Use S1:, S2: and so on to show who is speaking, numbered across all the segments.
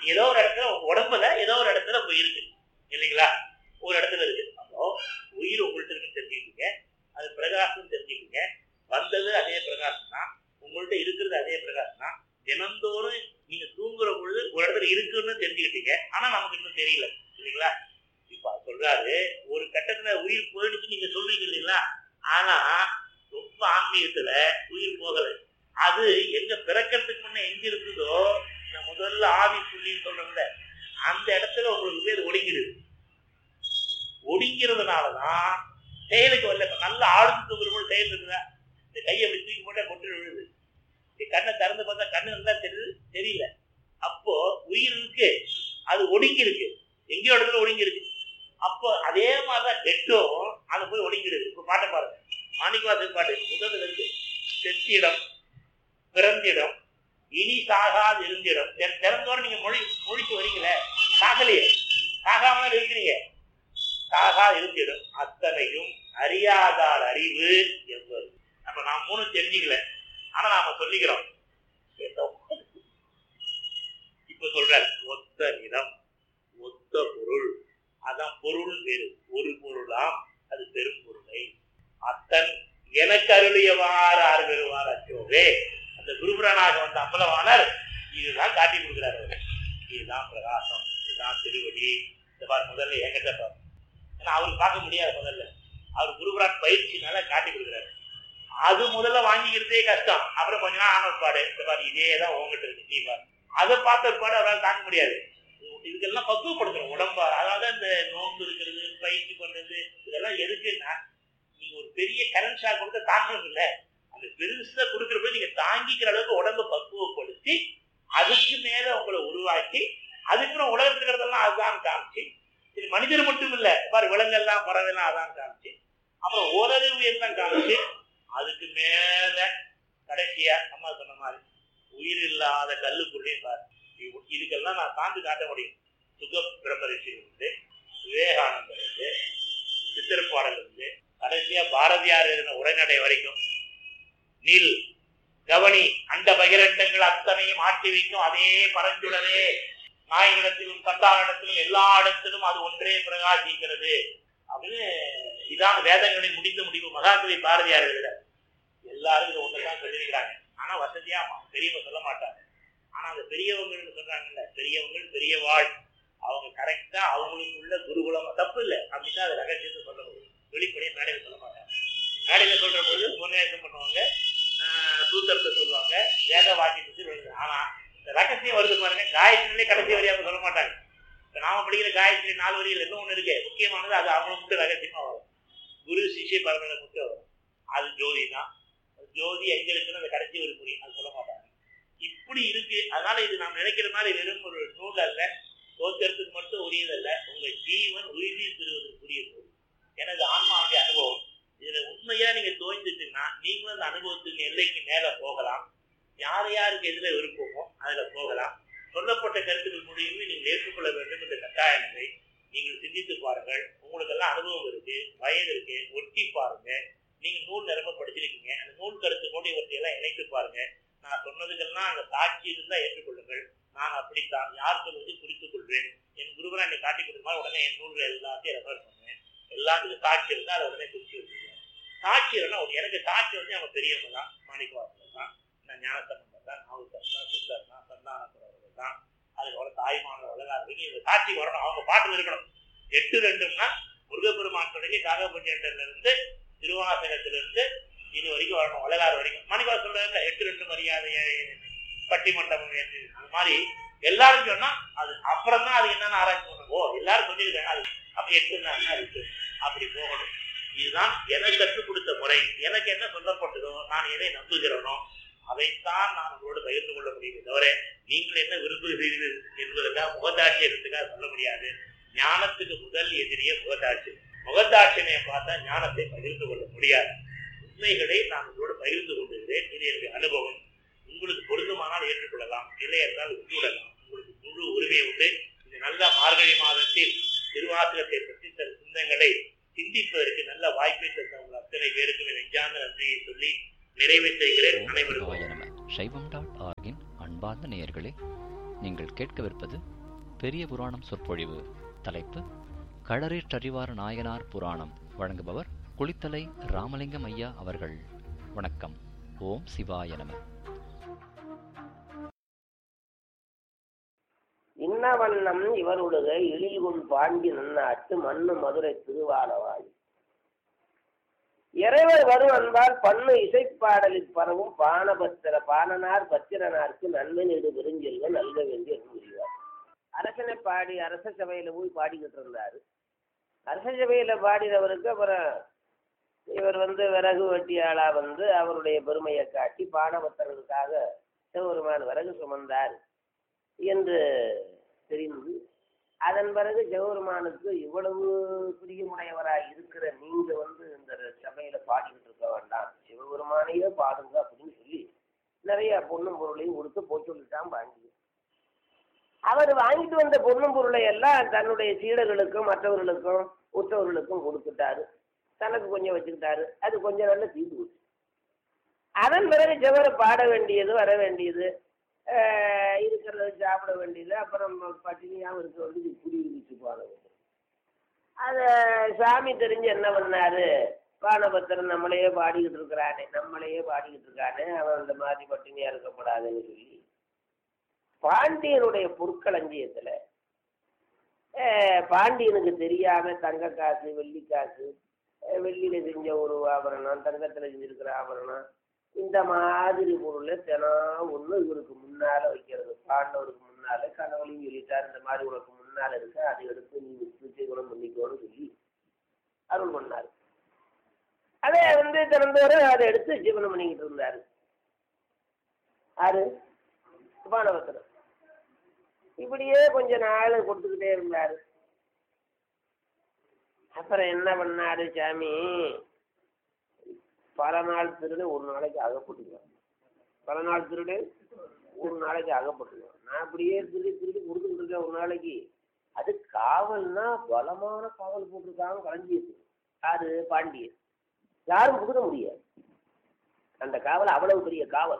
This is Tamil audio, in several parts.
S1: ஏதோ ஒரு இடத்துல உங்க உடம்புல ஏதோ ஒரு இடத்துல போய் இருக்கு இல்லைங்களா ஒரு இடத்துல இருக்கு அப்போ உயிர் உங்கள்ட்ட இருக்குன்னு தெரிஞ்சுக்கிட்டீங்க அது பிரகாசம் தெரிஞ்சுக்கிட்டீங்க வந்தது அதே பிரகாசம் தான் உங்கள்ட்ட இருக்கிறது அதே பிரகாசம் தான் தினந்தோறும் நீங்க தூங்குற பொழுது ஒரு இடத்துல இருக்குன்னு தெரிஞ்சுக்கிட்டீங்க ஆனா நமக்கு இன்னும் தெரியல இல்லைங்களா இப்ப அவர் சொல்றாரு ஒரு கட்டத்துல உயிர் போயிடுச்சு நீங்க சொல்றீங்க இல்லைங்களா ஆனா ரொம்ப ஆன்மீகத்துல உயிர் போகல அது எங்க பிறக்கிறதுக்கு முன்ன எங்க இருக்குதோ இந்த முதல்ல ஆவி புள்ளின்னு சொல்றோம்ல அந்த இடத்துல உங்களுக்கு பேர் ஒடுங்கிடுது ஒடுங்கிறதுனாலதான் செயலுக்கு வரல இப்ப நல்ல ஆழ்ந்து தூங்குற போது செயல் இருக்குதா இந்த கையை அப்படி தூக்கி போட்டா கொட்டு விழுது இந்த கண்ணை திறந்து பார்த்தா கண்ணு நல்லா தெரியுது தெரியல அப்போ உயிர் இருக்கு அது ஒடுங்கி இருக்கு எங்கேயோ இடத்துல ஒடுங்கி இருக்கு அப்போ அதே மாதிரிதான் டெட்டும் அது போய் ஒடுங்கிடுது இப்ப பாட்டை பாருங்க மாணிக்கவாசன் பாட்டு முதல்ல இருக்கு செத்திடம் பிறந்திடம் இனி சாகாது இருந்திடம் தெ- திறந்தோட நீங்க மொழி மொழிக்கு வரீங்களே சாகலையே சாகாம இருக்கிறீங்க சாகா இருந்திடம் அத்தனையும் அறியாதார் அறிவு என்பது அப்ப நான் மூணு தெரிஞ்சுக்கல ஆனா நாம சொல்லிக்கிறோம் இப்ப சொல்றாரு ஒத்த நிலம் ஒத்த பொருள் அதான் பொருள் வேறு ஒரு பொருளாம் அது பெரும் பொருளை அத்தன் எனக்கு அருளியவாறு ஆறு பெறுவார் அச்சோவே அந்த குருபுரனாக வந்த அம்பலவாணர் இதுதான் காட்டி கொடுக்கிறார் அவர் இதுதான் பிரகாசம் இதுதான் திருவடி இந்த பாரு முதல்ல என்கிட்ட பாரு ஏன்னா அவருக்கு பார்க்க முடியாது முதல்ல அவர் குருபுரான் பயிற்சினால காட்டி கொடுக்குறாரு அது முதல்ல வாங்கிக்கிறதே கஷ்டம் அப்புறம் கொஞ்ச நாள் ஆன பாடு இந்த பாரு இதே தான் உங்ககிட்ட இருக்கு நீ பாரு அதை பார்த்த பாடு அவரால் தாங்க முடியாது இதுக்கெல்லாம் பக்குவப்படுத்தணும் உடம்பா அதாவது இந்த நோன்பு இருக்கிறது பயிற்சி பண்றது இதெல்லாம் எதுக்குன்னா நீங்க ஒரு பெரிய கரண்ட் ஷாக் கொடுத்து தாங்கணும் இல்ல அந்த பெருசா கொடுக்குறப்ப நீங்க தாங்கிக்கிற அளவுக்கு உடம்ப பக்குவப்படுத்தி அதுக்கு மேல உங்களை உருவாக்கி அதுக்கப்புறம் உலகத்துல இருக்கிறதெல்லாம் அதுதான் காமிச்சு இது மனிதர் மட்டும் இல்ல பாரு விலங்கெல்லாம் பறவைலாம் அதான் காமிச்சு அப்புறம் ஓரறிவு எல்லாம் காமிச்சு அதுக்கு மேல கடைசியா அம்மா சொன்ன மாதிரி உயிர் இல்லாத கல்லுக்குள்ளேயும் பாரு இது- இதுக்கெல்லாம் நான் தாண்டி காட்ட முடியும் சுக பிரம்மரிஷி இருந்து விவேகானந்தர் இருந்து சித்திரப்பாடல் இருந்து கடைசியா பாரதியார் எழுதின உரைநடை வரைக்கும் நில் கவனி அந்த பகிரண்டங்கள் அத்தனையும் ஆட்டி வைக்கும் அதே பரஞ்சுடரே நாயனிடத்திலும் கந்தானிடத்திலும் எல்லா இடத்திலும் அது ஒன்றே பிரகாசிக்கிறது அப்படின்னு இதான் வேதங்களின் முடிந்த முடிவு மகாகவி பாரதியார் எழுதுறார் எல்லாரும் இதை ஒண்ணுதான் சொல்லியிருக்கிறாங்க ஆனா வசதியா பெரியவங்க சொல்ல மாட்டாங்க ஆனா அந்த பெரியவங்கன்னு சொல்றாங்கல்ல பெரியவங்க பெரிய வாழ் அவங்க கரெக்டா அவங்களுக்குள்ள குருகுலம் தப்பு இல்லை அப்படின்னு அது ரகசியத்தை சொல்ல முடியும் வெளிப்படையா மேடையில் சொல்ல மாட்டாங்க மேடையில் சொல்ற போது உபன்யாசம் பண்ணுவாங்க ஆஹ் சூத்திரத்தை சொல்லுவாங்க வேத வாக்கியத்தை வச்சு எழுதுவாங்க. ஆனா இந்த ரகசியம் வருது பாருங்க காயத்ரிலே கடைசி வரியாக சொல்ல மாட்டாங்க இப்ப நாம படிக்கிற காயத்ரி நாலு வரியில் என்ன ஒண்ணு இருக்கு முக்கியமானது அது அவங்களுக்கு மட்டும் ரகசியமா வரும் குரு சிஷ்ய பரம்பரை மட்டும் வரும் அது ஜோதி தான் ஜோதி எங்க இருக்குன்னு அந்த கடைசி ஒரு புரியும் அது சொல்ல மாட்டாங்க இப்படி இருக்கு அதனால இது நாம் நினைக்கிற மாதிரி வெறும் ஒரு நூல் அல்ல தோற்றத்துக்கு மட்டும் உரியதல்ல உங்க ஜீவன் உறுதி பெறுவதற்குரிய நூல் எனது ஆன்மாவுடைய அனுபவம் இதுல உண்மையா நீங்க தோய்ந்துட்டீங்கன்னா நீங்களும் அந்த அனுபவத்துக்கு எல்லைக்கு மேல போகலாம் யார் யாருக்கு எதுல விருப்பமோ அதுல போகலாம் சொல்லப்பட்ட கருத்துக்கள் முடியுமே நீங்கள் ஏற்றுக்கொள்ள வேண்டும் என்ற கட்டாய நிலை நீங்கள் சிந்தித்து பாருங்கள் உங்களுக்கெல்லாம் அனுபவம் இருக்கு வயது இருக்கு ஒட்டி பாருங்க நீங்க நூல் நிரம்ப படிச்சிருக்கீங்க அந்த நூல் கருத்து கூட இவற்றையெல்லாம் இணைத்து பாருங்க நான் சொன்னதுக்கெல்லாம் அங்க சாட்சி இருந்தா ஏற்றுக்கொள்ளுங்கள் நான் அப்படித்தான் யார் சொல்வதை குறித்துக் கொள்வேன் என் குருவரை என்னை காட்டி கொடுக்குமா உடனே என் நூல்கள் எல்லாத்தையும் ரெஃபர் பண்ணுவேன் எல்லாத்துக்கும் சாட்சி இருந்தா அதை உடனே குறிச்சு வச்சுக்குவேன் சாட்சி இல்லைன்னா எனக்கு சாட்சி வந்து அவங்க பெரியவங்க தான் மாணிக்கவாசல் தான் நான் ஞானசம்பந்தர் தான் நாவுக்கர் தான் சுந்தர் தான் சந்தானக்குறவர்கள் தான் அதுக்கப்புறம் தாய்மான வளர்ச்சி இந்த சாட்சி வரணும் அவங்க பாட்டு இருக்கணும் எட்டு ரெண்டுன்னா முருகப்பெருமான் தொடங்கி காகபஞ்சேட்டர்ல இருந்து திருவாசகத்திலிருந்து இது வரைக்கும் வரணும் வள்ளலார் வரைக்கும் மணிவா சொல்றாங்க எட்டு ரெண்டு மரியாதையை பட்டி மண்டபம் ஏற்றி அந்த மாதிரி எல்லாரும் சொன்னா அது அப்புறம் தான் அது என்னன்னு ஆராய்ச்சி பண்ணணும் ஓ எல்லாரும் சொல்லியிருக்காங்க அது அப்ப எட்டுன்னா என்ன இருக்கு அப்படி போகணும் இதுதான் எனக்கு கற்றுக் கொடுத்த முறை எனக்கு என்ன சொல்லப்பட்டதோ நான் எதை நம்புகிறேனோ அதைத்தான் நான் உங்களோடு பகிர்ந்து கொள்ள முடியுமே தவிர நீங்கள் என்ன விரும்புகிறீர்கள் என்பதற்காக முகதாட்சியத்துக்காக சொல்ல முடியாது ஞானத்துக்கு முதல் எதிரியே முகதாட்சி முகதாட்சியனை பார்த்தா ஞானத்தை பகிர்ந்து கொள்ள முடியாது உண்மைகளை நான் உங்களோடு பகிர்ந்து கொண்டிருக்கிறேன் இது என்னுடைய அனுபவம் உங்களுக்கு பொருந்துமானால் ஏற்றுக்கொள்ளலாம் இல்லை என்றால் விட்டுவிடலாம் உங்களுக்கு முழு உரிமை உண்டு இந்த நல்ல மார்கழி மாதத்தில் திருவாசகத்தை பற்றி சில சிந்தங்களை சிந்திப்பதற்கு நல்ல வாய்ப்பை தந்த உங்கள் அத்தனை பேருக்கு என் நெஞ்சார்ந்த நன்றியை சொல்லி நிறைவு செய்கிறேன்
S2: ஓம்
S1: அனைவருக்கும்
S2: சிவாய நம சைவம் டாட் ஆர்கின் அன்பார்ந்த நேயர்களே நீங்கள் கேட்கவிருப்பது பெரிய புராணம் சொற்பொழிவு தலைப்பு களரேற்றறிவார் நாயனார் புராணம் வழங்குபவர் குளித்தலை ராமலிங்கம் ஐயா அவர்கள் வணக்கம் ஓம் சிவாய நம
S3: இன்னவண்ணம் இவருடைய எழில்கொள் பாண்டி நன்னாட்டு மண்ணு மதுரை திருவாலவாய் இறைவர் வரும் அன்பால் பண்ணு இசைப்பாடலில் பரவும் பானபத்திர பாணனார் பத்திரனாருக்கு நன்மை நெடு பெருஞ்செல்வ நல்க வேண்டிய கூறுகிறார் அரசனை பாடி அரச சபையில போய் பாடிக்கிட்டு இருந்தாரு அரச சபையில பாடினவருக்கு அப்புறம் இவர் வந்து விறகு வெட்டியாளா வந்து அவருடைய பெருமையை காட்டி பானபத்திரனுக்காக சிவபெருமான் விறகு சுமந்தார் என்று தெரிந்து அதன் பிறகு சிவபெருமானுக்கு இவ்வளவு பிரியமுடையவராய் இருக்கிற நீங்க வந்து இந்த சபையில பாடிக்கிட்டு இருக்க வேண்டாம் சிவபெருமானையே பாடுங்க அப்படின்னு சொல்லி நிறைய பொண்ணும் பொருளையும் கொடுத்து போய் சொல்லிட்டான் பாண்டி அவர் வாங்கிட்டு வந்த பொண்ணும் பொருளை எல்லாம் தன்னுடைய சீடர்களுக்கும் மற்றவர்களுக்கும் உற்றவர்களுக்கும் கொடுத்துட்டாரு தனக்கு கொஞ்சம் வச்சுக்கிட்டாரு அது கொஞ்ச நாள்ல தீர்ந்து போச்சு அதன் பிறகு சிவரை பாட வேண்டியது வர வேண்டியது ஆஹ் இருக்கிறத சாப்பிட வேண்டியது அப்புறம் பட்டினியாகவும் இருக்க வேண்டியது குடி விரிச்சு போன அதை சாமி தெரிஞ்சு என்ன பண்ணாரு பானபத்திரன் நம்மளையே பாடிக்கிட்டு இருக்கிறானே நம்மளையே பாடிக்கிட்டு இருக்கானே அவன் இந்த மாதிரி பட்டினியா இருக்கக்கூடாதுன்னு சொல்லி பாண்டியனுடைய பொற்களஞ்சியத்துல ஆஹ் பாண்டியனுக்கு தெரியாம தங்க காசு வெள்ளி காசு ஆஹ் வெள்ளியில செஞ்ச ஒரு ஆபரணம் தங்கத்துல செஞ்சிருக்கிற ஆபரணம் இந்த மாதிரி பொருளை தினம் ஒன்று இவருக்கு முன்னால வைக்கிறது பாண்டவருக்கு முன்னால கணவனையும் சொல்லிட்டார் இந்த மாதிரி உனக்கு முன்னால இருக்கு அதை எடுத்து நீ விட்டு குணம் பண்ணிக்கோன்னு சொல்லி அருள் பண்ணார் அதே வந்து தினந்தோறும் அதை எடுத்து ஜீவனம் பண்ணிக்கிட்டு இருந்தாரு ஆறு பானபத்திரம் இப்படியே கொஞ்ச நாள் கொடுத்துக்கிட்டே இருந்தாரு அப்புறம் என்ன பண்ணாரு சாமி பல நாள் திருடு ஒரு நாளைக்கு அகப்பட்டுக்குவேன் பல நாள் திருடு ஒரு நாளைக்கு அகப்பட்டுக்குவேன் நான் அப்படியே திருடி திருடி கொடுத்துக்கிட்டு இருக்கேன் ஒரு நாளைக்கு அது காவல்னா பலமான காவல் போட்டிருக்காங்க களஞ்சியது யாரு பாண்டியன் யாரும் புகுத முடியாது அந்த காவல் அவ்வளவு பெரிய காவல்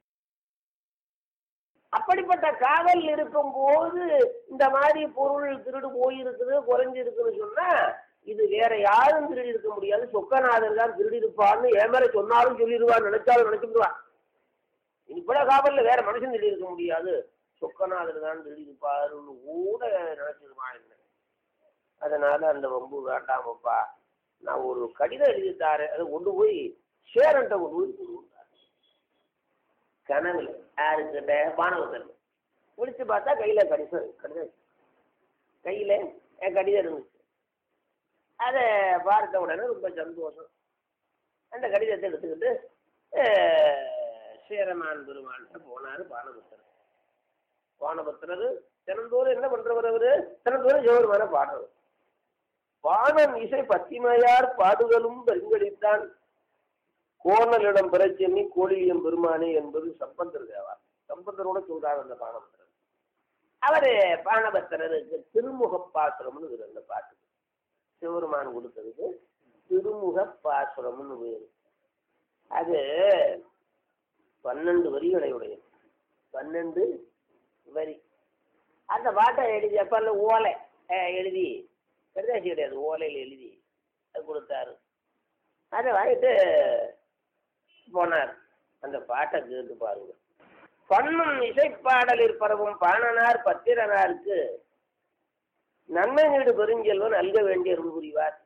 S3: அப்படிப்பட்ட காவல் இருக்கும் போது இந்த மாதிரி பொருள் திருடு போயிருக்குது குறைஞ்சு இருக்குன்னு சொன்னா இது வேற யாரும் திருடி இருக்க முடியாது சொக்கநாதர் தான் திருடி இருப்பான்னு ஏமேல சொன்னாலும் சொல்லிடுவான் நினைச்சாலும் நினைச்சுடுவான் இப்பட காவல்ல வேற மனுஷன் திருடி இருக்க முடியாது சொக்கநாதர் தான் திருடி இருப்பாருன்னு கூட நினைச்சிருவான் என்ன அதனால அந்த வம்பு வேண்டாமப்பா நான் ஒரு கடிதம் எழுதி தாரேன் அதை கொண்டு போய் சேரன்ட்ட கொண்டு போய் கொடுத்தாரு. கனவுல யாருக்கிட்ட பானவத்தன் முடிச்சு பார்த்தா கையில கடிதம் கடிதம் கையில என் கடிதம் இருந்துச்சு அதை பார்த்த உடனே ரொம்ப சந்தோஷம் அந்த கடிதத்தை எடுத்துக்கிட்டு அஹ், சேரமான் பெருமான்கிட்ட போனார் பானபத்திரர் பானபத்திரர் தினந்தோறும் என்ன பண்றவர் அவரு தினந்தோறும் சிவபெருமான பாடுறவர் பானம் இசை பத்திமையார் பாடுதலும் பெருங்கடித்தான் கோணலிடம் பிரச்சனி கோழியம் பெருமானே என்பது சம்பந்தர் தேவார் சம்பந்தரோட சொல்றாங்க அந்த பானபத்திரர் அவரு பானபத்திரருக்கு திருமுக பாசுரம்னு இருக்கு அந்த பாட்டு சிவருமான் கொடுத்ததுக்கு திருமுக பாசுரம்னு பேரு அது பன்னெண்டு வரிகளை உடையது பன்னெண்டு வரி அந்த பாட்டை எழுதி அப்ப அந்த ஓலை அஹ், எழுதி கடிதாசி கிடையாது ஓலையில் எழுதி அது கொடுத்தாரு அதை வாங்கிட்டு போனார் அந்த பாட்டை கேட்டு பாருங்க பண்ணும் இசைப்பாடலில் பரவும் பாணனார் பத்திரனாருக்கு நன்மை நீடு பெருஞ்செல்வன் நல்க வேண்டிய அருள் புரிவார்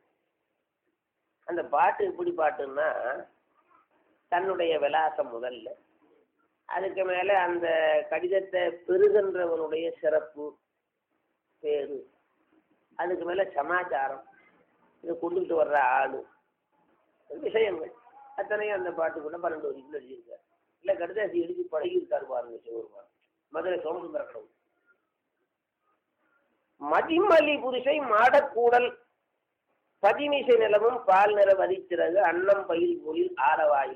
S3: அந்த பாட்டு எப்படி பாட்டுன்னா தன்னுடைய விலாசம் முதல்ல அதுக்கு மேலே அந்த கடிதத்தை பெறுகின்றவனுடைய சிறப்பு பேரு அதுக்கு மேலே சமாச்சாரம் இதை கொண்டுகிட்டு வர்ற ஆளு விஷயங்கள் அத்தனையும் அந்த பாட்டுக்குள்ள பன்னெண்டு வரைக்கும் எழுதியிருக்காரு இல்லை கடிதாசி எழுதி பழகியிருக்காரு பாருங்க சிவருமான் மதுரை சோமசுந்தர கடவுள் மதிமலி புருஷை மாடக்கூடல் பதிமிசை நிலமும் பால் நிற வதிச்சிறகு அன்னம் பயில் பொழில் ஆரவாய்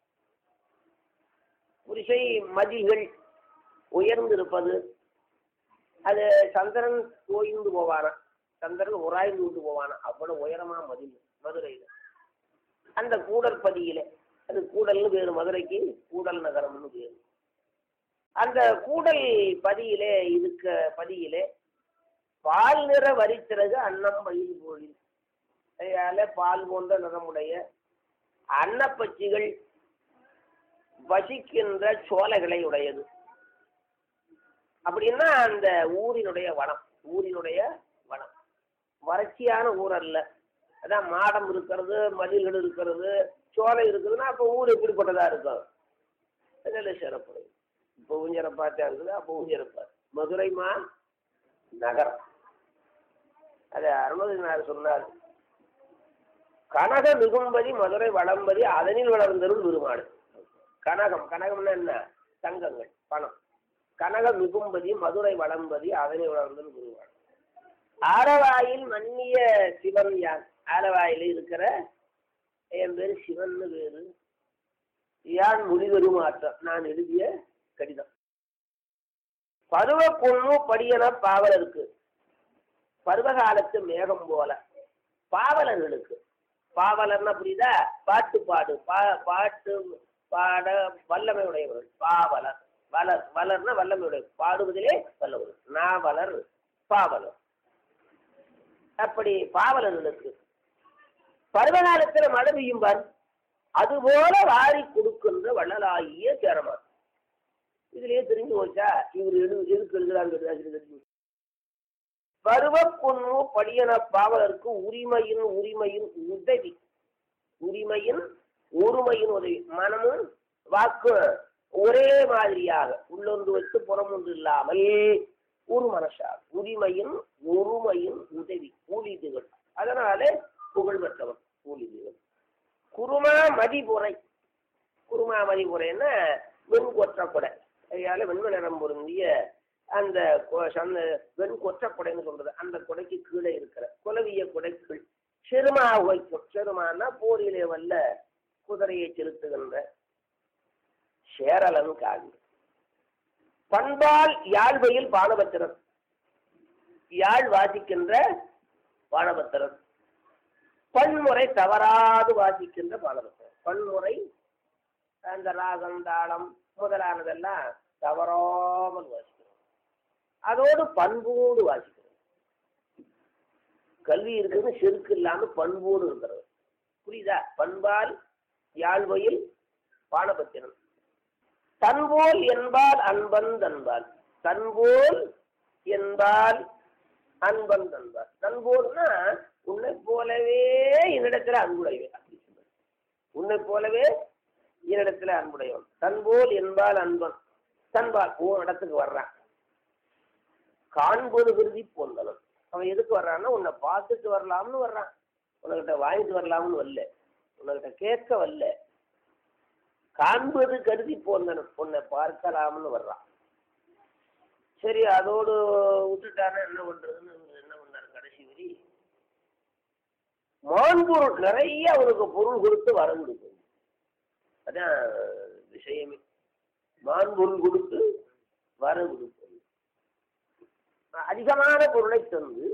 S3: புருஷை மதில்கள் உயர்ந்திருப்பது அது சந்திரன் ஓய்ந்து போவானா சந்திரன் உராய்ந்து விட்டு போவானா அவ்வளவு உயரமா மதில் மதுரையில் அந்த கூடல் பதியில அது கூடல்னு பேரு மதுரைக்கு கூடல் நகரம்னு பேரு அந்த கூடல் பதியிலே இருக்க பதியிலே பால் நிற வரித்திறகு அன்னம் பயில் போலில் அதனால பால் போன்ற நிறமுடைய அன்னப்பச்சிகள் வசிக்கின்ற சோலைகளை உடையது அப்படின்னா அந்த ஊரினுடைய வனம் ஊரினுடைய வனம் வறட்சியான ஊர் அல்ல அதான் மாடம் இருக்கிறது மதில்கள் இருக்கிறது சோலை இருக்குதுன்னா அப்போ ஊர் எப்படிப்பட்டதா இருக்கும் அதில் சிறப்பு இப்போ ஊஞ்சரப்பாத்தா இருக்குது அப்போ ஊஞ்சரப்பா மதுரை மா நகரம் அது அருணகிரிநாதர் சொன்னார் கனக மிகும்பதி மதுரை வளம்பதி அதனில் வளர்ந்தரும் பெருமாடு கனகம் கனகம்னா என்ன தங்கங்கள் பணம் கனக மிகும்பதி மதுரை வளம்பதி அதனில் வளர்ந்தரும் பெருமாடு ஆரவாயில் மன்னிய சிவன் யான் ஆரவாயில் இருக்கிற என் பேரு சிவன்னு பேரு யான் மொழிதருமாற்றம் நான் எழுதிய கடிதம் பருவ பொண்ணு படியன பாவலருக்கு பருவகாலத்து மேகம் போல பாவலர்களுக்கு பாவலர்னா புரியுதா பாட்டு பாடு பா பாட்டு பாட வல்லமை உடையவர்கள் பாவலர் வளர் வளர்னா வல்லமை உடைய பாடுவதிலே வல்லவர் நாவலர் பாவலர் அப்படி பாவலர்களுக்கு பருவகாலத்துல மழை பெய்யும் பார் அதுபோல வாரி கொடுக்கின்ற வள்ளலாகிய சேரமான் இதுலயே தெரிஞ்சு போச்சா இவர் எது எதுக்கு எழுதுறாங்க பருவ பொண்ணு படியன பாவலருக்கு உரிமையின் உரிமையின் உதவி உரிமையின் ஒருமையின் உதவி மனமும் வாக்கு ஒரே மாதிரியாக உள்ளொன்று வைத்து புறம் ஒன்று இல்லாமல் ஒரு மனசா உரிமையின் ஒருமையின் உதவி ஊழிதுகள் அதனாலே புகழ் பெற்றவன் ஊழிதுகள் குருமா மதிபுரை குருமா மதிபுரைன்னா வெண் கொற்ற கொடை அதனால வெண்மை நிறம் பொருந்திய அந்த கொ- சந்த வெண் கொற்ற கொடைன்னு சொல்றது அந்த கொடைக்கு கீழே இருக்கிற குலவிய கொடைக்குள் செருமா வைக்கும் செருமானா போரிலே வல்ல குதிரையை செலுத்துகின்ற சேரலன் காவி பண்பால் யாழ்வையில் பானபத்திரன் யாழ் வாசிக்கின்ற பானபத்திரன் பன்முறை தவறாது வாசிக்கின்ற பானபத்திரன் பன்முறை அந்த ராகம் தாளம் முதலானதெல்லாம் தவறாமல் வாசிக்கிறோம் அதோடு பண்போடு வாசிக்கிறோம் கல்வி இருக்குது செருக்கு இல்லாம பண்போடு இருக்கிறது புரியுதா பண்பால் யாழ்வையில் பானபத்திரன் தன்போல் என்பால் அன்பன் தன்பால் தன்போல் என்பால் அன்பன் தன்பால் தன்போல்னா உன்னை போலவே என்னிடத்துல அன்புடையவன் அப்படி சொல்றது. உன்னை போலவே என்னிடத்துல அன்புடையவன் தன்போல் என்பால் அன்பன் தன்பால் உன் இடத்துக்கு வர்றான் காண்பது விருதி போந்தவன் அவன் எதுக்கு வர்றான்னா உன்னை பார்த்துட்டு வரலாம்னு வர்றான் உனக்கிட்ட வாங்கிட்டு வரலாம்னு வரல உனக்கிட்ட கேட்க வரல காண்பது கருதி போந்தனும் உன்னை பார்க்கலாம்னு வர்றான் சரி அதோடு விட்டுட்டானா என்ன பண்றதுன்னு இவரு என்ன பண்ணாரு கடைசி வரி மான்பொருள் நிறைய அவனுக்கு பொருள் கொடுத்து வரம் கொடுக்கும் அதான் விஷயமே மான்பொருள் கொடுத்து வரம் கொடுப்பது அதிகமான பொருளை தந்து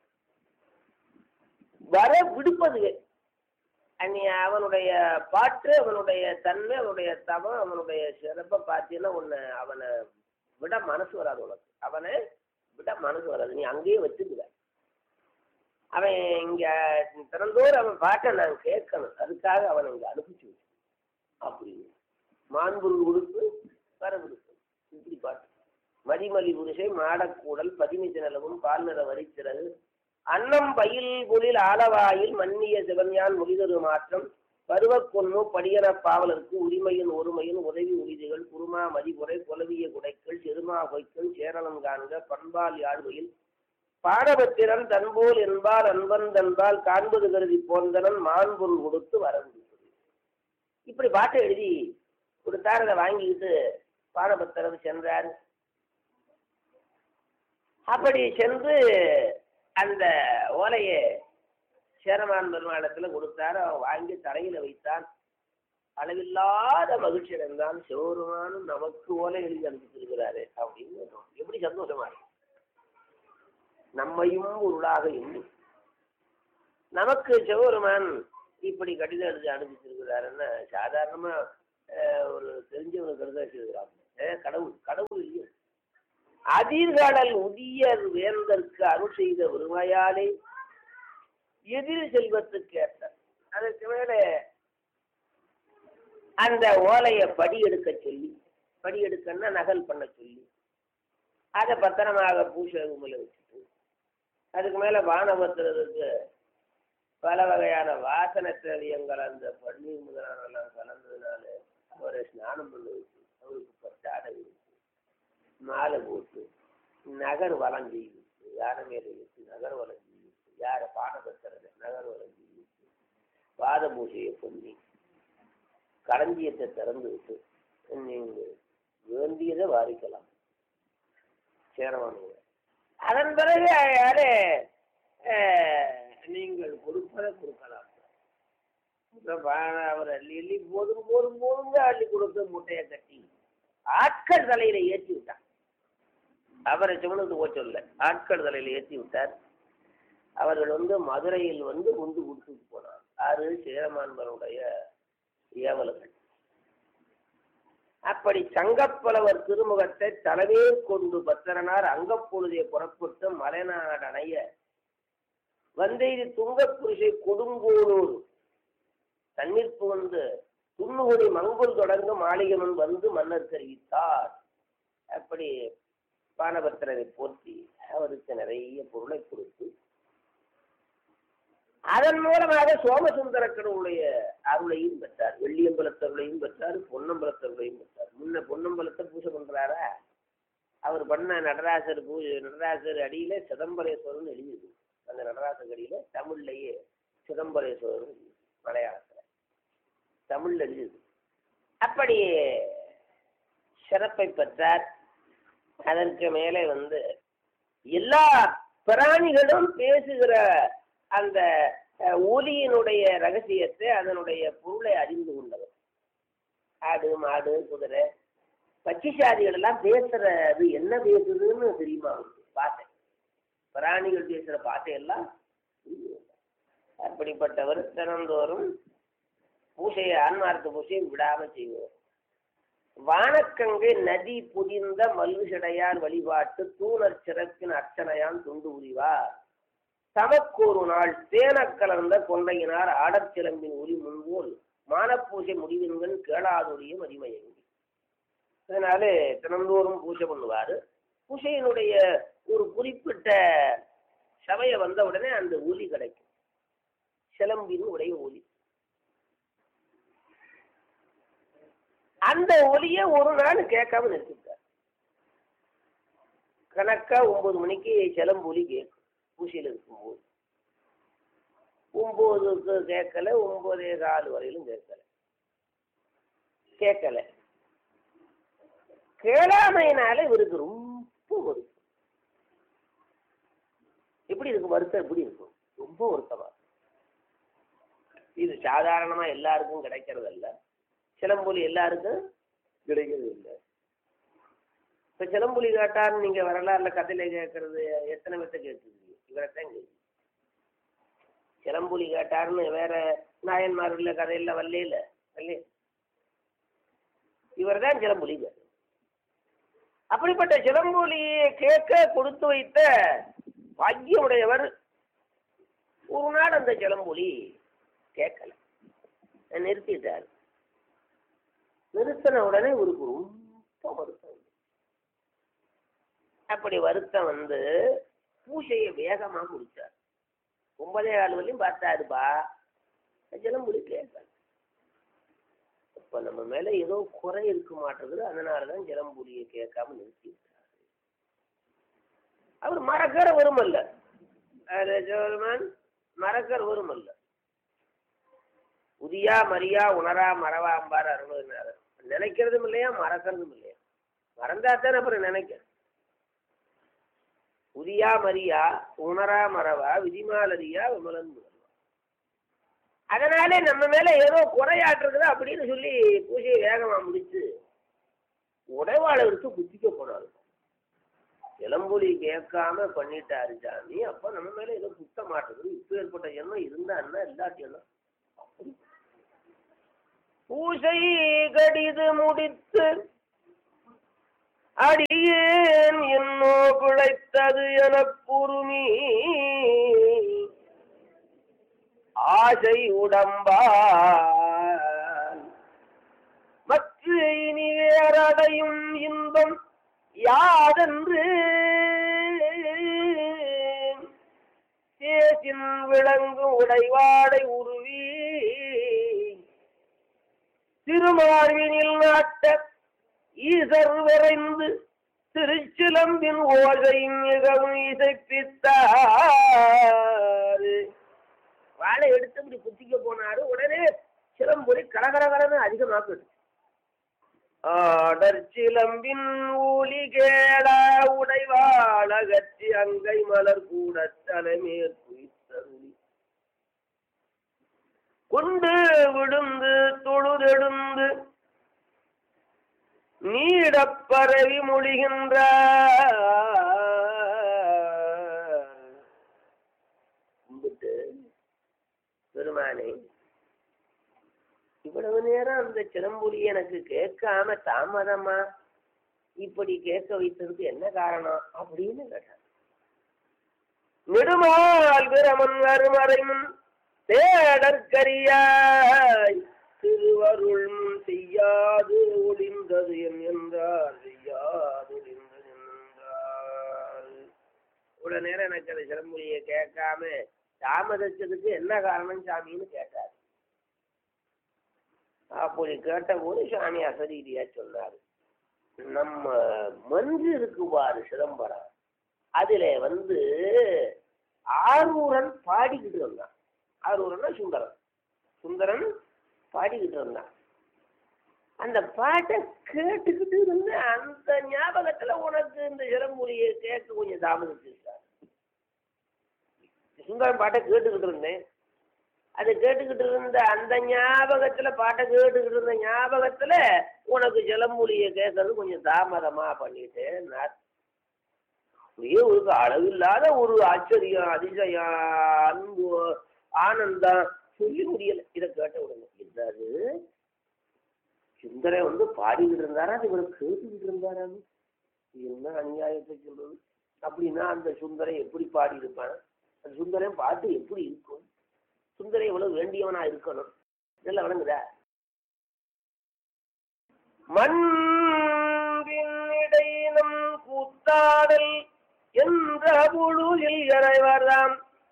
S3: வர விடுப்பது அன்னி அவனுடைய பாட்டு அவனுடைய தன்மை அவனுடைய தவம் அவனுடைய சிறப்பை பார்த்தீங்கன்னா உன்னை அவனை விட மனசு வராது உனக்கு அவனை விட மனசு வராது நீ அங்கேயே வச்சுக்குவ அவன் இங்க திறந்தோர் அவன் பாட்டை நான் கேட்கணும் அதுக்காக அவனை இங்க அனுப்பிச்சு வச்சு அப்படின்னு மாண்புரு உடுப்பு வர விடுப்பு இப்படி பாட்டு மதிமலி புருஷை மாடக்கூடல் பதிமிச்ச நிலவும் பால் நிற வரிச்சிறகு அன்னம் பயில் புலில் ஆலவாயில் மன்னிய சிவன்யான் முடிதொரு மாற்றம் பருவப்பொன்னு படியன பாவலருக்கு உரிமையின் ஒருமையின் உதவி உரிதுகள் குருமா மதிபுரை குலவிய குடைக்கள் செருமா பொய்க்கள் சேரளம் காண்க பண்பால் யாழ்வையில் பாடபத்திரன் தன்போல் என்பால் அன்பன் தன்பால் காண்பது கருதி போந்தனன் மாண்பொருள் கொடுத்து வரவு இப்படி பாட்டை எழுதி கொடுத்தார் அதை வாங்கிக்கிட்டு பாடபத்திரர் சென்றார் அப்படி சென்று அந்த ஓலையை சேரமான் பெருமாளத்தில் கொடுத்தார் அவன் வாங்கி தரையில வைத்தான் அளவில்லாத மகிழ்ச்சி அடைந்தான் சிவபெருமானும் நமக்கு ஓலை எழுதி அனுப்பிச்சிருக்கிறாரு அப்படின்னு எப்படி சந்தோஷமா இருக்கு நம்மையும் பொருளாக எண்ணி நமக்கு சிவபெருமான் இப்படி கடிதம் எழுதி அனுப்பிச்சிருக்கிறாருன்னா சாதாரணமா அஹ், ஒரு தெரிஞ்சவங்க கடிதம் வச்சிருக்கிறாங்க கடவுள் கடவுள் அதிர்கடல் உதியர் வேந்தற்கு அருள் செய்த வருவாயாலே எதிர் செல்வத்துக்கு ஏற்ற அதற்கு மேலே அந்த ஓலையை படி எடுக்க சொல்லி படி எடுக்கன்னா நகல் பண்ண சொல்லி அதை பத்திரமாக பூசை ரூமில் வச்சுட்டு அதுக்கு மேலே வானபத்திரத்துக்கு பல வகையான வாசனை திரவியங்கள் அந்த பன்னீர் முதலானெல்லாம் கலந்ததுனால அவரை ஸ்நானம் பண்ண வச்சு அவருக்கு பட்டாடை வச்சு மாலை போட்டு நகர் வளம் செய்து யாரை மேலே வச்சு நகர் வளம் செய்து யாரை பாடபத்திரத்தை நகர் வளம் செய்து பாத பூஜையை பண்ணி களஞ்சியத்தை திறந்து விட்டு நீங்கள் வேண்டியதை வாரிக்கலாம் சேரவானுங்க அதன் பிறகு யாரு நீங்கள் கொடுப்பதை கொடுக்கலாம் இப்ப பா- அவர் அள்ளி அள்ளி போதும் போதும் போதுங்க அள்ளி கொடுத்து முட்டையை கட்டி ஆட்கள் தலையில ஏற்றி விட்டார் அவரை சுமந்து போக சொல்ல ஆட்கள் தலையில ஏற்றி விட்டார் அவர்கள் வந்து மதுரையில் வந்து முந்து கொடுத்துட்டு போனார் ஆறு சேரமான்பருடைய ஏவல்கள் அப்படி சங்கப்பலவர் திருமுகத்தை தலைவேர் கொண்டு பத்திரனார் அங்கப்பொழுதே புறப்பட்டு மலைநாடனைய வந்தெய்தி துங்கப்புரிசை கொடுங்கோளூர் தண்ணீர் புகுந்து துண்ணுகுடி மங்குல் தொடர்ந்து மாளிகமன் வந்து மன்னர் தெரிவித்தார் அப்படி பானபத்திரரை போற்றி அவருக்கு நிறைய பொருளை கொடுத்து அதன் மூலமாக சோமசுந்தர கடவுளுடைய அருளையும் பெற்றார் வெள்ளியம்பலத்தருளையும் பெற்றார் பொன்னம்பலத்தருளையும் பெற்றார் முன்ன பொன்னம்பலத்தை பூஜை பண்றாரா அவர் பண்ண நடராசர் பூஜை நடராசர் அடியில சிதம்பரேஸ்வரன் எழுதியது அந்த நடராசர் அடியில தமிழ்லயே சிதம்பரேஸ்வரன் எழுதியது. மலையாளத்துல தமிழ்ல எழுதியது அப்படி சிறப்பை பெற்றார் அதற்கு மேலே வந்து எல்லா பிராணிகளும் பேசுகிற அந்த அஹ், ஒலியினுடைய ரகசியத்தை அதனுடைய பொருளை அறிந்து கொண்டவர் ஆடு மாடு குதிரை பட்சிசாதிகள் எல்லாம் பேசுறது என்ன பேசுதுன்னு தெரியுமா அவருக்கு பார்த்தேன் பிராணிகள் பேசுற பாட்டையெல்லாம் தெரியும். அப்படிப்பட்டவர் தினந்தோறும் பூசையை ஆன்மார்த்த பூசையை விடாம செய்வார் வானக்கங்கை நதி புதிந்த மல்லுசடையார் வழிபாட்டு தூணர் சிறப்பின் அர்ச்சனையான் துண்டு உரிவார் தமக்கொரு நாள் தேனக் கலந்த கொண்டையினார் ஆடற் சிலம்பின் ஒளி முன்போல் மானப்பூசை முடிவின்கண் கேளாதொழிய மதிமயங்கி அதனால தினந்தோறும் பூஜை பண்ணுவாரு பூஜையினுடைய ஒரு குறிப்பிட்ட சபையை வந்த உடனே அந்த ஒலி கிடைக்கும் சிலம்பின் உடைய ஒலி அந்த ஒலியை ஒரு நாள் கேட்காம நிறுத்திட்டார் கணக்கா ஒன்பது மணிக்கு சிலம்பு ஒலி கேட்கும் பூசையில் இருக்கும்போது ஒன்பதுக்கு கேட்கல ஒன்பதே கால் வரையிலும் கேட்கல கேட்கல கேளாமையினால இவருக்கு ரொம்ப வருத்தம் எப்படி இருக்கும் வருத்தம் எப்படி இருக்கும் ரொம்ப வருத்தமா இது சாதாரணமா எல்லாருக்கும் கிடைக்கிறது அல்ல சிலம்பொலி எல்லாருக்கும் கிடைக்கிறது இல்லை இப்ப சிலம்புலி கேட்டான்னு நீங்க வரலாறுல கதையில கேட்கறது எத்தனை பேர்த்த கேட்டுருக்கீங்க இவரைத்தான் கேட்கு சிலம்புலி கேட்டாருன்னு வேற நாயன்மார்ல கதையில வரல இல்ல வரல இவர் தான் சிலம்புலி கேட்டார். அப்படிப்பட்ட சிலம்புலியை கேட்க கொடுத்து வைத்த பாக்கியமுடையவர் ஒரு நாள் அந்த சிலம்புலி கேட்கல நிறுத்திட்டார் நிறுத்தின உடனே இவருக்கு ரொம்ப வருத்தம் வந்து. அப்படி வருத்தம் வந்து பூசையை வேகமா முடிச்சார் ஒன்பதே கால் வரையும் பார்த்தாருப்பா சிலம்புலி கேட்கல இப்ப நம்ம மேல ஏதோ குறை இருக்க மாட்டேங்குது அதனாலதான் சிலம்புலியை கேட்காம நிறுத்தி விட்டாரு அவர் மறக்கிற வருமல்ல அது ஜோல்மான் மறக்கிற வருமல்ல உதியா மரியா உணரா மறவாம்பார் அருள்னார் நினைக்கிறதும் இல்லையா மறக்கிறதும் இல்லையா மறந்தா தானே அப்புறம் நினைக்க உதியா மரியா உணரா மறவா விதிமாலரியா விமலன் முதல்வா அதனாலே நம்ம மேல ஏதோ குறையாட்டுருக்குது அப்படின்னு சொல்லி பூஜையை வேகமா முடிச்சு உடைவாளை எடுத்து குத்திக்க போனாரு இளம்புலி கேட்காம பண்ணிட்டாரு சாமி அப்ப நம்ம மேல ஏதோ குத்த மாட்டேங்குது இப்ப ஏற்பட்ட எண்ணம் இருந்தா என்ன இல்லாட்டி என்ன பூசை கடிது முடித்து அடியேன் என்னோ பிழைத்தது எனப் பொறுமி ஆசை உடம்பால் மற்ற இனி வேறடையும் இன்பம் யாதென்று சேசின் விளங்கு உடைவாடை உருவி திருமார்வினில் நாட்ட ஈசர் விரைந்து திருச்சிலம்பின் ஓசை மிகவும் இசைப்பித்தார் வாழை எடுத்து இப்படி குத்திக்க போனாரு உடனே சிலம்பொலி கலகலகலன்னு அதிகமாக்குது ஆடர் சிலம்பின் ஊலி கேடா உடைவாள் அகற்றி அங்கை மலர் கூட தலைமேற் குய்த்தருளி கொண்டு விழுந்து தொழுதெழுந்து நீடப் பரவி மொழிகின்ற கும்பிட்டு பெருமானே இவ்வளவு நேரம் அந்த சிலம்புலி எனக்கு கேட்காம தாமதமா இப்படி கேட்க வைத்ததுக்கு என்ன காரணம் அப்படின்னு கேட்டான் நெடுமால் பிரமன் அருமறைமுன் தேடற்கரியாய் திருவருள் முன் செய்யாது ஒளிந்தது என் என்றார் செய்யாது ஒளிந்தது என் என்றார் இவ்வளவு நேரம் எனக்கு அந்த சிலம்புலியை கேட்காம தாமதிச்சதுக்கு என்ன காரணம் சாமின்னு கேட்டார் அப்படி கேட்டபோது சாமி அசரீதியா சொன்னார் நம்ம மஞ்சு இருக்கு பாரு சிதம்பரம் அதுல வந்து ஆரூரன் பாடிக்கிட்டு வந்தான் ஆரூரன்னா சுந்தரன் சுந்தரன் பாடிக்கிட்டு வந்தான் அந்த பாட்டை கேட்டுக்கிட்டு இருந்து அந்த ஞாபகத்துல உனக்கு இந்த சிலம்புலியை கேட்க கொஞ்சம் தாமதிச்சு சுந்தரன் பாட்டை கேட்டுக்கிட்டு இருந்தேன் அதை கேட்டுக்கிட்டு இருந்த அந்த ஞாபகத்துல பாட்டை கேட்டுக்கிட்டு இருந்த ஞாபகத்துல உனக்கு சிலம்புலியை கேட்கறது கொஞ்சம் தாமதமா பண்ணிட்டேன் நான் அப்படியே ஒரு அளவில்லாத ஒரு ஆச்சரியம் அதிசயம் அன்பு ஆனந்தம் சொல்லி முடியல இதை கேட்ட உடனே இருந்தாரு சுந்தரை வந்து பாடிக்கிட்டு இருந்தாரா அது இவரை கேட்டுக்கிட்டு இருந்தாரான்னு என்ன அநியாயத்தை சொல்றது அப்படின்னா அந்த சுந்தரை எப்படி பாடி இருப்பான் அந்த சுந்தரம் பாட்டு எப்படி இருக்கும் சுந்தரை எவ்வளவு வேண்டியவனா இருக்கணும் இதெல்லாம் வணங்குதா மண்பின்னிடையினம் கூத்தாடல் என்ற பொழுதில் இறைவராம்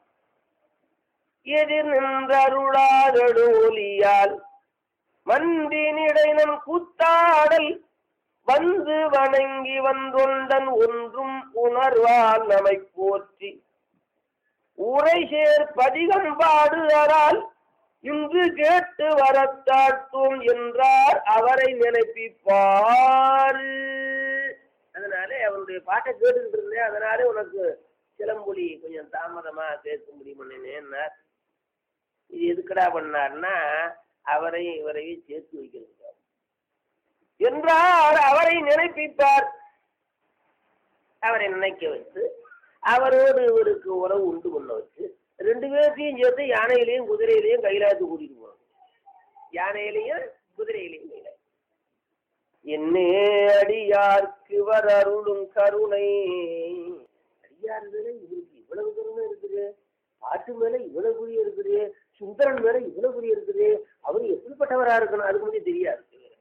S3: எதிர் நின்றருளாதடு ஒலியால் மண்பினிடையினம் கூத்தாடல் வந்து வணங்கி வந்தொண்டன் ஒன்றும் உணர்வால் நம்மை போற்றி உரை சேர் பதிகம் பாடுதலால் இன்று கேட்டு வரத்தாட்டும் என்றார் அவரை நினைப்பிப்பாரு அதனால அவருடைய பாட்டை கேட்டுக்கிட்டு இருந்தேன் அதனால உனக்கு சிலம்பொலி கொஞ்சம் தாமதமா கேட்க முடியுமன்னார் இது எதுக்கடா பண்ணார்னா அவரையும் இவரையும் சேர்த்து வைக்கிறது என்றார் அவரை நினைப்பிப்பார் அவரை நினைக்க வைத்து அவரோடு இவருக்கு உறவு உண்டு பண்ண வச்சு ரெண்டு பேர்த்தையும் சேர்த்து யானையிலையும் குதிரையிலையும் கைலாயத்து கூட்டிட்டு போகணும் யானையிலையும் குதிரையிலையும் கைலாயம் என்னே அடியார்க்கு வர் அருளும் கருணை அடியார் மேல இவருக்கு இவ்வளவு கருணை இருக்குது பாட்டு மேல இவ்வளவு குறி இருக்குது சுந்தரன் மேல இவ்வளவு குறி இருக்குது அவர் எப்படிப்பட்டவரா இருக்கணும் அதுக்கு முன்னே தெரியாது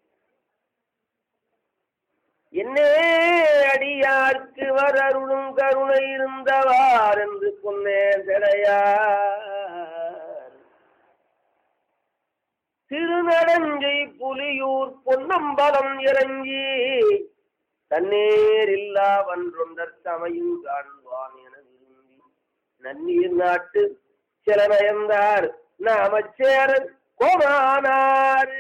S3: என்னே அடியார்க்கு வர் அருளும் கருணை இருந்தவார் என்று சொன்னேன் கிடையார் திருநடஞ்சை புலியூர் பொன்னம்பலம் இறங்கி தன்னேரில்லா வன்றொண்டர் சமையும் காண்பான் என விரும்பி நன்னீர் நாட்டு சிலநயந்தார் நாமச்சேரன் கோமானாரு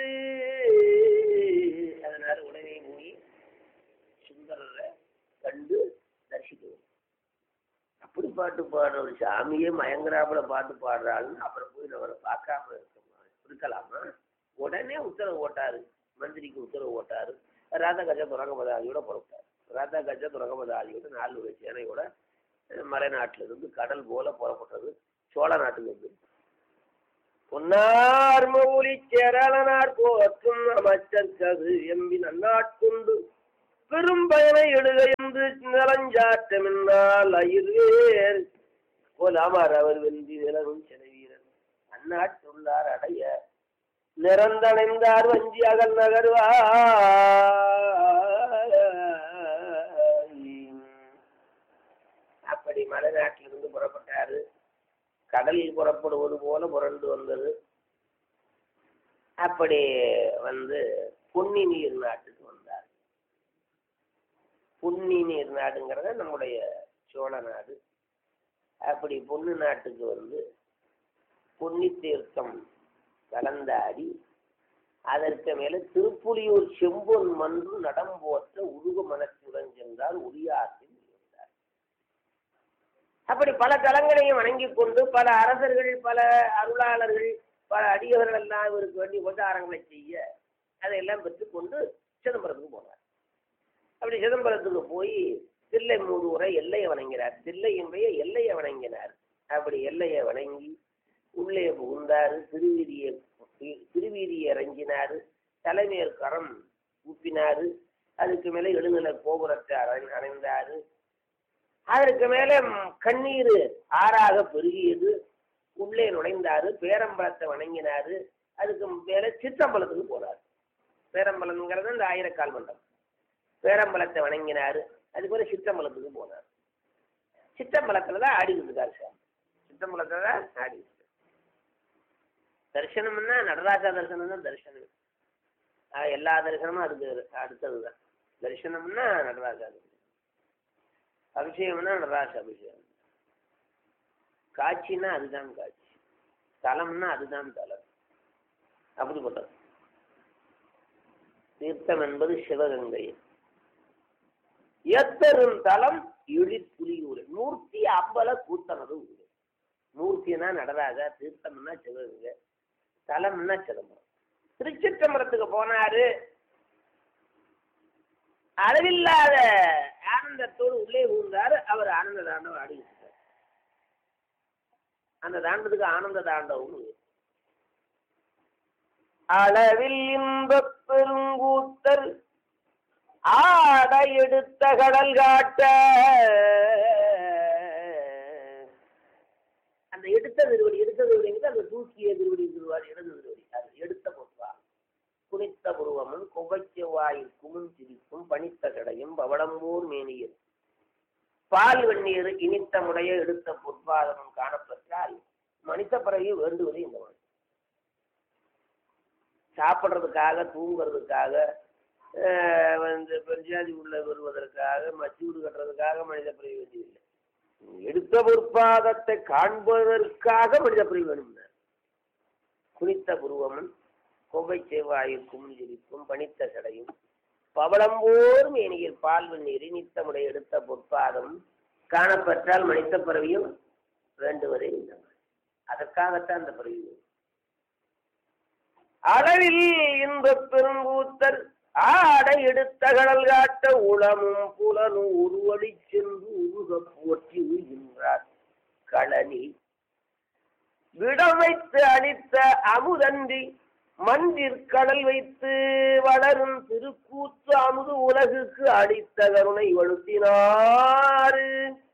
S3: அதனால உடனே போய் சுந்தரரை கண்டு தரிசிக்கணும் அப்படி பாட்டு பாடுற ஒரு சாமியே மயங்கராப்புல பாட்டு பாடுறாள்னு அப்புறம் போய் அவரை பார்க்காம இருக்கமா இருக்கலாமா உடனே உத்தரவு போட்டாரு மந்திரிக்கு உத்தரவு போட்டாரு ராதா கஜ துரகமதாதியோட புறப்பட்டார் ராதா கஜ துரகமதாதியோட நாலு ஒரு சேனையோட அஹ், மலைநாட்டுல இருந்து கடல் போல புறப்பட்டது சோழ நாட்டுக்கு வந்து பொன்னார் மௌலி சேரலனார் போற்றும் அமைச்சர் கது எம்பி நன்னாட்கொண்டு பெரும் பயனை எழுக என்று நலஞ்சாற்றமென்றால் அயிர்வேர் கோலாமார் அவர் வென்றி நிலவும் செலவீரன் அந்நாட்டுள்ளார் அடைய நிறந்தணைந்தார் வஞ்சி அகல் நகர்வா அப்படி மலைநாட்டிலிருந்து புறப்பட்டாரு கடலில் புறப்படுவது போல புரண்டு வந்தது அப்படி வந்து பொன்னி நீர் நாட்டுக்கு வந்தார் பொன்னி நீர் நாடுங்கிறத நம்முடைய சோழ நாடு அப்படி பொண்ணு நாட்டுக்கு வந்து பொன்னி தீர்த்தம் கலந்தாடி அதற்கு மேல திருப்புலியூர் செம்பொன் மன்று நடம்போற்ற உருகு மனத்துடன் சென்றார் உரியாற்றில் இருந்தார் அப்படி பல தலங்களையும் வணங்கிக் கொண்டு பல அரசர்கள் பல அருளாளர்கள் பல அடியவர்கள் எல்லாம் இவருக்கு வேண்டிய உபச்சாரங்களை செய்ய அதையெல்லாம் பெற்றுக்கொண்டு சிதம்பரத்துக்கு போனார் அப்படி சிதம்பரத்துக்கு போய் தில்லை மூடு உரை எல்லையை வணங்கினார் தில்லையினுடைய எல்லையை வணங்கினார் அப்படி எல்லையை வணங்கி உள்ளே புகுந்தாரு திருவீதியை திருவீதியை இறங்கினாரு தலைமையர் கரம் ஊப்பினாரு அதுக்கு மேலே எழுநிலை கோபுரத்தை அறை அணைந்தாரு அதற்கு மேலே ம், கண்ணீர் ஆறாக பெருகியது உள்ளே நுழைந்தாரு பேரம்பலத்தை வணங்கினாரு அதுக்கு மேலே சிற்றம்பலத்துக்கு போனார் பேரம்பலம்ங்கிறது இந்த ஆயிரக்கால் மண்டபம் பேரம்பலத்தை வணங்கினாரு அது போல சிற்றம்பலத்துக்கு போனார் சிற்றம்பலத்துல தான் ஆடிக்கிட்டு இருக்காரு சார் சிற்றம்பலத்துல தான் ஆடிக்கிட்டு இருக்காரு. தரிசனம்னா நடராஜா தரிசனம் தான் தரிசனம் ஆஹ் எல்லா தரிசனமும் அதுக்கு அடுத்ததுதான் தரிசனம்னா நடராஜா தரிசனம் அபிஷேகம்னா நடராஜ அபிஷேகம் காட்சின்னா அதுதான் காட்சி தலம்னா அதுதான் தலம் அப்படிப்பட்டது தீர்த்தம் என்பது சிவகங்கை எத்தரும் தலம் இழிப்புலியூர் மூர்த்தி அம்பல கூத்தனது ஊர் மூர்த்தினா நடராஜா தீர்த்தம்னா சிவகங்கை தலம்னா சிதம்பரம் திருச்சிற்றம்பலத்துக்கு போனாரு அளவில்லாத ஆனந்தத்தோடு உள்ளே புகுந்தாரு அவர் ஆனந்த தாண்டவம் ஆடிக்கிட்டு இருக்காரு. அந்த தாண்டத்துக்கு ஆனந்த தாண்டவம் அளவில் இன்பப் பெருங்கூத்தர் ஆட எடுத்த கடல் காட்ட அந்த எடுத்த திருவடி எடுத்த திருவடிங்கிறது அந்த தூக்கிய திருவடி திருவாடி இடது திருவடி அது எடுத்த பொருவா குனித்த புருவமும் குவைச்ச வாயில் குமுன் சிரிப்பும் பனித்த கடையும் பவளம்பூர் மேனியில் பால் வெந்நீர் இனித்த முடைய எடுத்த பொற்பாதமும் காணப்பெற்றால் மனித பிறகு வேண்டுவது இந்த மனிதன் சாப்பிட்றதுக்காக தூங்குறதுக்காக ஆஹ் வந்து பஞ்சாதி உள்ள வருவதற்காக மச்சூடு கட்டுறதுக்காக மனித பிறவி வேண்டியதில்லை எடுத்த பொற்பாதத்தை காண்பதற்காக மனித பிறவி வேணும்னார் குனித்த புருவமும் கொவ்வை செவ்வாயும் குமிஞ்சிரிப்பும் பனித்த சடையும் பவளம்போர் மேனியில் பால் வெந்நீர் நித்தமுடைய எடுத்த பொற்பாதம் காணப்பெற்றால் மனித பிறவியும் வேண்டுவதே இந்த மாதிரி அதற்காகத்தான் அந்த பிறவி வேணும். அளவில் இந்த பெருங்கூத்தர் ஆடை எடுத்த கடல் காட்ட உளமும் புலனும் உருவழி சென்று உருக போற்றி உயின்றார் களனி விடம் வைத்து அளித்த அமுதன்றி மன்றிற் கடல் வைத்து வளரும் திருக்கூத்து அமுது உலகுக்கு அளித்த கருணை வழுத்தினாரு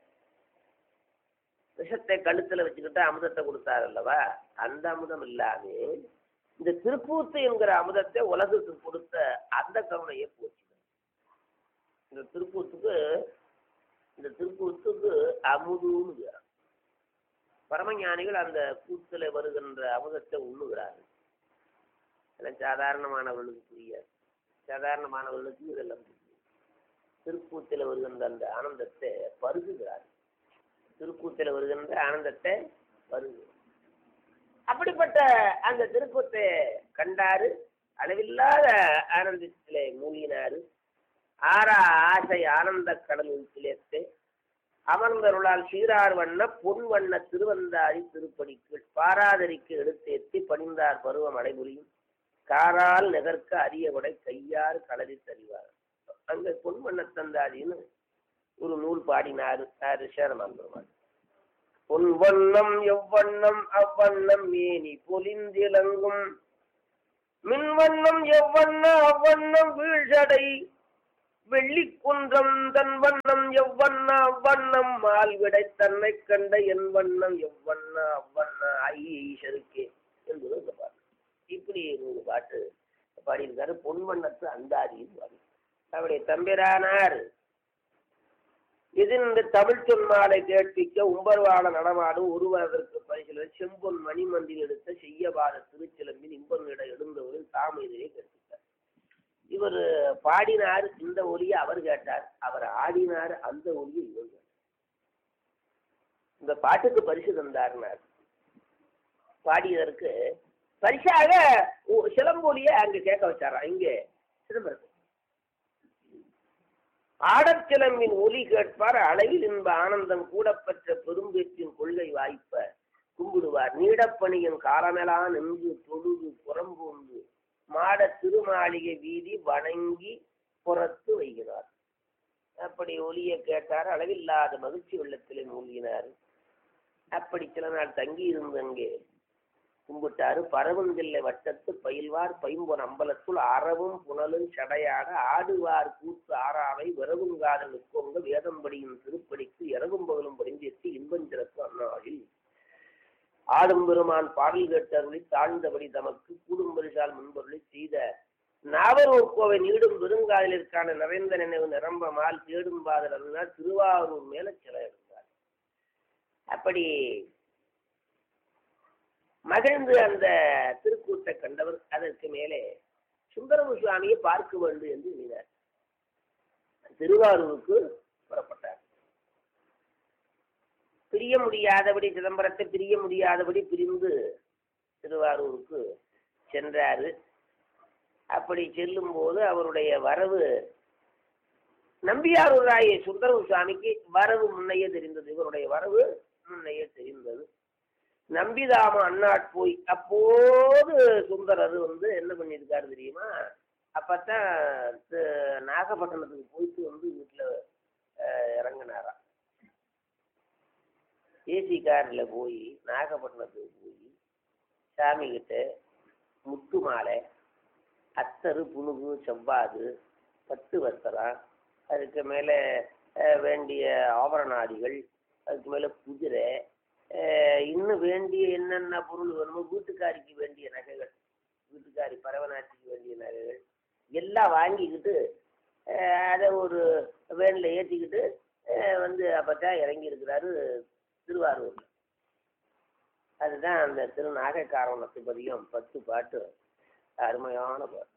S3: விஷத்தை கழுத்துல வச்சுக்கிட்டு அமுதத்தை கொடுத்தார் அல்லவா அந்த அமுதம் இல்லாம இந்த திருக்கூத்து என்கிற அமுதத்தை உலகுக்கு கொடுத்த அந்த கருணையை போச்சு இந்த திருக்கூத்துக்கு இந்த திருக்கூத்துக்கு அமுதுன்னு பேர். பரமஞானிகள் அந்த கூத்துல வருகின்ற அமுதத்தை உண்ணுகிறார்கள் இதெல்லாம் சாதாரணமானவர்களுக்கு புரியாது சாதாரணமானவர்களுக்கு இதெல்லாம் புரியும் திருக்கூத்தில் வருகின்ற அந்த ஆனந்தத்தை பருகுகிறார் திருக்கூத்தில் வருகின்ற ஆனந்தத்தை பருகு அப்படிப்பட்ட அந்த திருக்கூத்தை கண்டாரு அளவில்லாத ஆனந்தத்திலே மூழ்கினாரு ஆறா ஆசை ஆனந்த கடலில் திளைத்து அமர்ந்தருளால் சீரார் வண்ண பொன் வண்ண திருவந்தாரி திருப்படிக்கு பாராதரிக்கு எடுத்தேத்தி பணிந்தார் பருவம் அடைபுரியும் காரால் நெகர்க்க அரிய கொடை கையார் களறி தறிவார் அங்க பொன் வண்ண தந்தாதின்னு ஒரு நூல் பாடினாரு யாரு சேரமான் பெருமாள் பொன் வண்ணம் எவ்வண்ணம் அவ்வண்ணம் மேனி பொலிந்திலங்கும் மின் வண்ணம் எவ்வண்ணம் அவ்வண்ணம் வீழ்சடை வெள்ளி குன்றம் தன் வண்ணம் எவ்வண்ணா அவ்வண்ணம் மால்விடை தன்னை கண்ட என் வண்ணம் எவ்வண்ணா அவ்வண்ணா ஐ ஈஸ்வருக்கே என்பது இந்த பாட்டு இப்படி ஒரு பாட்டு பாடியிருக்காரு பொன்வண்ணத்து அந்தாதியில் பாடி அவருடைய தம்பிரானார் இது இந்த தமிழ் சொன்மாலை கேட்பிக்க உம்பர்வாள நடமாடும் ஒருவரதற்கு பரிசில செம்பொன் மணிமண்டில் எடுத்த செய்யபாத திருச்சிலம்பின் இம்பனிட எழுந்தவரின் தாமையிலே கற்பித்தார் இவர் பாடினார் இந்த ஒலியை அவர் கேட்டார் அவர் ஆடினார் அந்த ஒலியை இவர் கேட்டார் இந்த பாட்டுக்கு பரிசு தந்தார்னார் பாடியதற்கு பரிசாக ஒ- சிலம்பொலியை அங்க கேட்க வச்சாராம் இங்கே சிதம்பரத்தில் ஆடச்சிலம்பின் ஒலி கேட்பார் அளவில் இன்ப ஆனந்தம் கூடப்பெற்ற பெரும்பேற்றின் கொள்கை வாய்ப்ப கும்பிடுவார் நீடப்பணியின் காலமெல்லாம் நின்று தொழுது புறம்பூந்து மாட திருமாளிகை வீதி வணங்கி புறத்து வைகிறார் அப்படி ஒலியை கேட்டார் அளவில்லாத மகிழ்ச்சி வெள்ளத்திலே மூழ்கினார் அப்படி சில நாள் தங்கி இருந்து அங்கே கும்பிட்டாரு பரவந்தில்லை வட்டத்து பயில்வார் பைம்பொன் அம்பலத்துள் அறவும் புனலும் சடையாட ஆடுவார் கூத்து ஆறாவை விரவுங்காத நிற்கோங்க வேதம்படியின் திருப்படிக்கு இரவும் பகலும் படிந்தெத்தி இன்பஞ்சிறப்பு அந்நாளில் ஆடும் பெருமான் பாடல் கேட்டருளி தாழ்ந்தபடி தமக்கு கூடும் பரிசால் முன்பொருளி செய்த நாவரூர் கோவை நீடும் பெருங்காதலிற்கான நிறைந்த நினைவு நிரம்பமால் தேடும் பாதல் அருளார் திருவாரூர் மேல சில எடுத்தார் அப்படி மகிழ்ந்து அந்த திருக்கூட்டை கண்டவர் அதற்கு மேலே சுந்தரமு சுவாமியை பார்க்க வேண்டும் என்று எண்ணினார் திருவாரூருக்கு புறப்பட்டார் பிரிய முடியாதபடி சிதம்பரத்தை பிரிய முடியாதபடி பிரிந்து திருவாரூருக்கு சென்றாரு அப்படி செல்லும் போது அவருடைய வரவு நம்பியாரூராய சுந்தரமு சுவாமிக்கு வரவு முன்னையே தெரிந்தது இவருடைய வரவு முன்னையே தெரிந்தது நம்பிதாம அண்ணாட் போய் அப்போது சுந்தரர் வந்து என்ன பண்ணியிருக்காரு தெரியுமா அப்பத்தான் தி- நாகப்பட்டினத்துக்கு போயிட்டு வந்து வீட்டில் இறங்கினாராம் ஏசி காரில் போய் நாகப்பட்டினத்துக்கு போய் சாமி கிட்ட முத்து மாலை அத்தரு புனுகு செவ்வாது பத்து வஸ்திரம் அதுக்கு மேலே வேண்டிய ஆபரணாதிகள் அதுக்கு மேலே குதிரை அஹ் இன்னும் வேண்டிய என்னென்ன பொருள் வேணுமோ வீட்டுக்காரிக்கு வேண்டிய நகைகள் வீட்டுக்காரி பரவநாட்டிக்கு வேண்டிய நகைகள் எல்லாம் வாங்கிக்கிட்டு அஹ் அதை ஒரு வேனில் ஏற்றிக்கிட்டு அஹ் வந்து அப்பத்தான் இறங்கி இருக்கிறாரு திருவாரூரில் அதுதான் அந்த திரு நாகைக்காரவனத்தை பதியம் பத்து பாட்டு அருமையான பாட்டு